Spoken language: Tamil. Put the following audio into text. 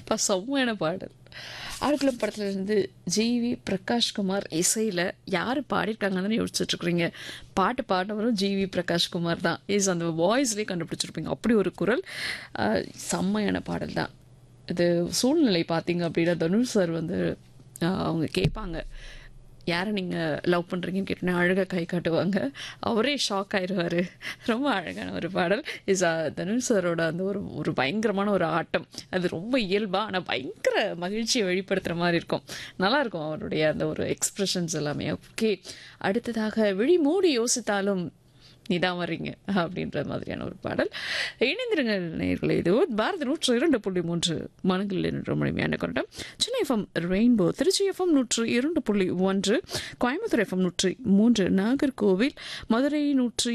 இப்போ செம்மையான பாடல் ஆழ்குளம் படத்துல இருந்து ஜிவி பிரகாஷ்குமார் இசையில் யார் பாடியிருக்காங்கன்னு யோசிச்சுட்டு இருக்கிறீங்க பாட்டு பாடினவரும் ஜிவி பிரகாஷ்குமார் தான் இஸ் அந்த வாய்ஸ்லேயே கண்டுபிடிச்சிருப்பீங்க அப்படி ஒரு குரல் அஹ், செம்மையான பாடல் தான் இது சூழ்நிலை பார்த்தீங்க அப்படின்னா தனுஷ் சார் வந்து அஹ், அவங்க கேட்பாங்க யாரை நீங்கள் லவ் பண்ணுறீங்கன்னு கேட்டோன்னே அழகாக கை காட்டுவாங்க அவரே ஷாக் ஆயிடுவார் ரொம்ப அழகான ஒரு பாடல் இஸ் தனுஷ் சாரோட அந்த ஒரு ஒரு பயங்கரமான ஒரு ஆட்டம் அது ரொம்ப இயல்பாக ஆனால் பயங்கர மகிழ்ச்சியை வெளிப்படுத்துகிற மாதிரி இருக்கும் நல்லா இருக்கும் அவருடைய அந்த ஒரு எக்ஸ்பிரஷன்ஸ் எல்லாமே ஓகே அடுத்ததாக விழி மூடி யோசித்தாலும் நீதான் வர்றீங்க அப்படின்ற மாதிரியான ஒரு பாடல் இணைந்திருங்க நேயர்களே இது பாரதி நூற்று இரண்டு புள்ளி மூன்று மனங்களில் என்ற மணிமையான கொண்டம் Chennai FM Rainbow Tiruchi FM நூற்று இரண்டு புள்ளி ஒன்று கோயம்புத்தூர் எஃப்எம் நூற்றி மூன்று நாகர்கோவில் மதுரை நூற்றி